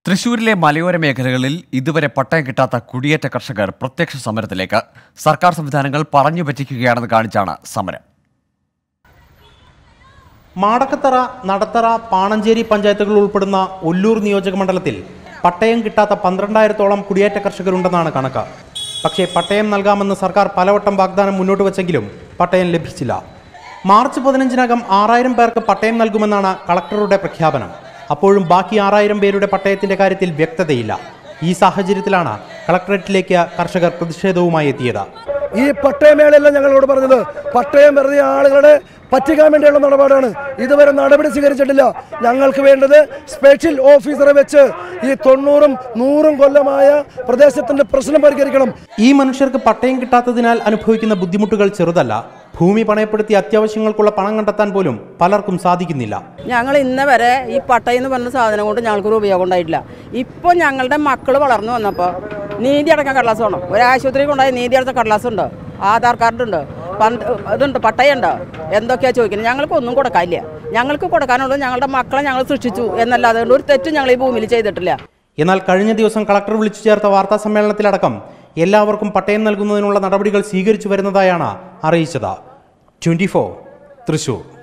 തൃശൂരിലെ മലയോര മേഖലകളിൽ ഇതുവരെ പട്ടയം കിട്ടാത്ത കുടിയേറ്റ കർഷകർ പ്രത്യക്ഷ സമരത്തിലേക്ക് സർക്കാർ സംവിധാനങ്ങൾ പറഞ്ഞു പറ്റിക്കുകയാണെന്ന് കാണിച്ചാണ് സമരം മാടക്കത്തറ നടത്തറ പാണഞ്ചേരി പഞ്ചായത്തുകൾ ഉൾപ്പെടുന്ന ഒല്ലൂർ നിയോജക മണ്ഡലത്തിൽ പട്ടയം കിട്ടാത്ത പന്ത്രണ്ടായിരത്തോളം കുടിയേറ്റ കർഷകരുണ്ടെന്നാണ് കണക്ക് പക്ഷേ പട്ടയം നൽകാമെന്ന് സർക്കാർ പലവട്ടം വാഗ്ദാനം മുന്നോട്ട് വച്ചെങ്കിലും പട്ടയം ലഭിച്ചില്ല മാർച്ച് പതിനഞ്ചിനകം ആറായിരം പേർക്ക് പട്ടയം നൽകുമെന്നാണ് കളക്ടറുടെ പ്രഖ്യാപനം അപ്പോഴും ബാക്കി ആറായിരം പേരുടെ പട്ടയത്തിന്റെ കാര്യത്തിൽ വ്യക്തതയില്ല ഈ സാഹചര്യത്തിലാണ് കളക്ടറേറ്റിലേക്ക് കർഷകർ പ്രതിഷേധവുമായി എത്തിയത് ഈ പട്ടയമേളയല്ല ഞങ്ങളോട് പറഞ്ഞത് പട്ടയം വെറുതെ ആളുകളുടെ പറ്റിക്കാൻ വേണ്ടിയുള്ള നിലപാടാണ് ഇതുവരെ നടപടി സ്വീകരിച്ചിട്ടില്ല ഞങ്ങൾക്ക് വേണ്ടത് സ്പെഷ്യൽ ഓഫീസറെ വെച്ച് ഈ തൊണ്ണൂറും നൂറും കൊല്ലമായ പ്രദേശത്തിന്റെ പ്രശ്നം പരിഹരിക്കണം ഈ മനുഷ്യർക്ക് പട്ടയം കിട്ടാത്തതിനാൽ അനുഭവിക്കുന്ന ബുദ്ധിമുട്ടുകൾ ചെറുതല്ല ഭൂമി പണയപ്പെടുത്തി അത്യാവശ്യങ്ങൾക്കുള്ള പണം കണ്ടെത്താൻ പോലും പലർക്കും സാധിക്കുന്നില്ല ഞങ്ങൾ ഇന്ന് വരെ ഈ പട്ടയം എന്ന് പറഞ്ഞ സാധനം കൊണ്ട് ഞങ്ങൾക്കൊരു ഉപയോഗം ഉണ്ടായിട്ടില്ല ഇപ്പോൾ ഞങ്ങളുടെ മക്കൾ വളർന്നു വന്നപ്പോൾ നീതി അടക്കം കടലാസ് വേണം ഒരു ആശുപത്രി കൊണ്ടുപോയി നീതി അടച്ച കടലാസ് ഉണ്ട് ആധാർ കാർഡ് ഉണ്ട് പന്ത് ഇതുണ്ട് പട്ടയുണ്ട് എന്തൊക്കെയാ ചോദിക്കുന്നത് ഞങ്ങൾക്ക് ഒന്നും കൊടുക്കാനില്ല ഞങ്ങൾക്ക് കൊടുക്കാനുള്ളത് ഞങ്ങളുടെ മക്കളെ ഞങ്ങൾ സൃഷ്ടിച്ചു എന്നല്ലാതെ ഒരു തെറ്റും ഞങ്ങൾ ഈ ഭൂമിയിൽ ചെയ്തിട്ടില്ല എന്നാൽ കഴിഞ്ഞ ദിവസം കളക്ടർ വിളിച്ചു ചേർത്ത വാർത്താ സമ്മേളനത്തിലടക്കം എല്ലാവർക്കും പട്ടയം നൽകുന്നതിനുള്ള നടപടികൾ സ്വീകരിച്ചു വരുന്നതായാണ് അറിയിച്ചത് ട്വന്റി തൃശൂർ